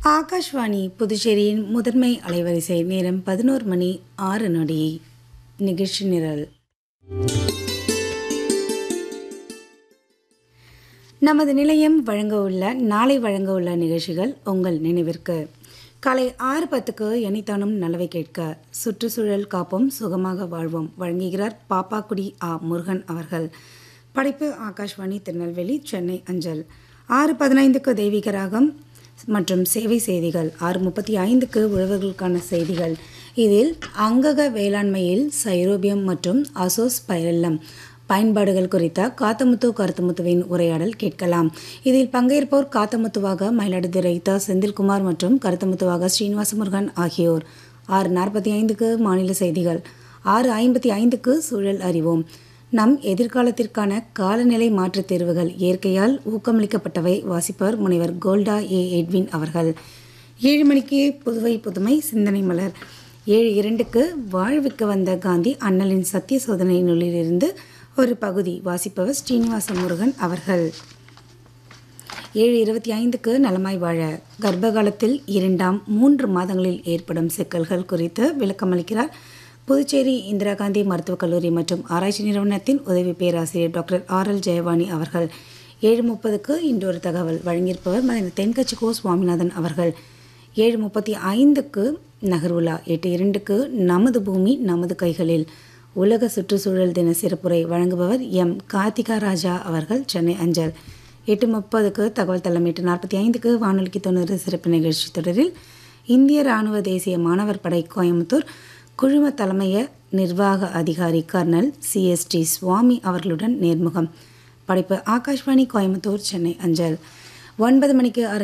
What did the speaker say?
ஆகாஷ்வாணி புதுச்சேரியின் முதன்மை அலைவரிசை நேரம் பதினோரு மணி ஆறு நொடி நிகழ்ச்சி நிரல் நமது நிலையம் வழங்க உள்ள நாளை வழங்க உள்ள நிகழ்ச்சிகள் உங்கள் நினைவிற்கு காலை ஆறு பத்துக்கு எனித்தானும் நல்லவை கேட்க சுற்றுச்சூழல் காப்போம் சுகமாக வாழ்வோம் வழங்குகிறார் பாப்பாக்குடி ஆ முருகன் அவர்கள் படைப்பு ஆகாஷ்வாணி திருநெல்வேலி சென்னை அஞ்சல் ஆறு பதினைந்துக்கு தெய்வீக ராகம் மற்றும் சேவை செய்திகள் ஆறு முப்பத்தி ஐந்துக்கு உழவர்களுக்கான செய்திகள் இதில் அங்கக வேளாண்மையில் சைரோபியம் மற்றும் அசோஸ் பைரல்லம் பயன்பாடுகள் குறித்த காத்தமுத்து கருத்துமுத்துவின் உரையாடல் கேட்கலாம் இதில் பங்கேற்போர் காத்தமுத்துவாக மயிலாடுதுறை த செந்தில்குமார் மற்றும் கருத்தமுத்துவாக ஸ்ரீனிவாச முருகன் ஆகியோர் ஆறு நாற்பத்தி ஐந்துக்கு மாநில செய்திகள் ஆறு ஐம்பத்தி ஐந்துக்கு சூழல் அறிவோம் நம் எதிர்காலத்திற்கான காலநிலை மாற்றுத் தேர்வுகள் இயற்கையால் ஊக்கமளிக்கப்பட்டவை வாசிப்பவர் முனைவர் கோல்டா ஏ எட்வின் அவர்கள் ஏழு மணிக்கு புதுவை புதுமை சிந்தனை மலர் ஏழு இரண்டுக்கு வாழ்விக்க வந்த காந்தி அண்ணலின் சத்திய சோதனை நூலிலிருந்து ஒரு பகுதி வாசிப்பவர் ஸ்ரீனிவாச முருகன் அவர்கள் ஏழு இருபத்தி ஐந்துக்கு நலமாய் வாழ கர்ப்ப காலத்தில் இரண்டாம் மூன்று மாதங்களில் ஏற்படும் சிக்கல்கள் குறித்து விளக்கமளிக்கிறார் புதுச்சேரி இந்திரா காந்தி மருத்துவக் கல்லூரி மற்றும் ஆராய்ச்சி நிறுவனத்தின் உதவி பேராசிரியர் டாக்டர் ஆர் எல் ஜெயவாணி அவர்கள் ஏழு முப்பதுக்கு இன்றொரு தகவல் வழங்கியிருப்பவர் மறைந்த தென்கட்சி கோ சுவாமிநாதன் அவர்கள் ஏழு முப்பத்தி ஐந்துக்கு நகர்வுலா எட்டு இரண்டுக்கு நமது பூமி நமது கைகளில் உலக சுற்றுச்சூழல் தின சிறப்புரை வழங்குபவர் எம் கார்த்திகா ராஜா அவர்கள் சென்னை அஞ்சல் எட்டு முப்பதுக்கு தகவல் தளம் எட்டு நாற்பத்தி ஐந்துக்கு வானொலிக்கு தொண்ணூறு சிறப்பு நிகழ்ச்சி தொடரில் இந்திய ராணுவ தேசிய மாணவர் படை கோயம்புத்தூர் குழும தலைமைய நிர்வாக அதிகாரி கர்னல் சிஎஸ்டி சுவாமி அவர்களுடன் நேர்முகம் படைப்பு ஆகாஷ்வாணி கோயம்புத்தூர் சென்னை அஞ்சல் ஒன்பது மணிக்கு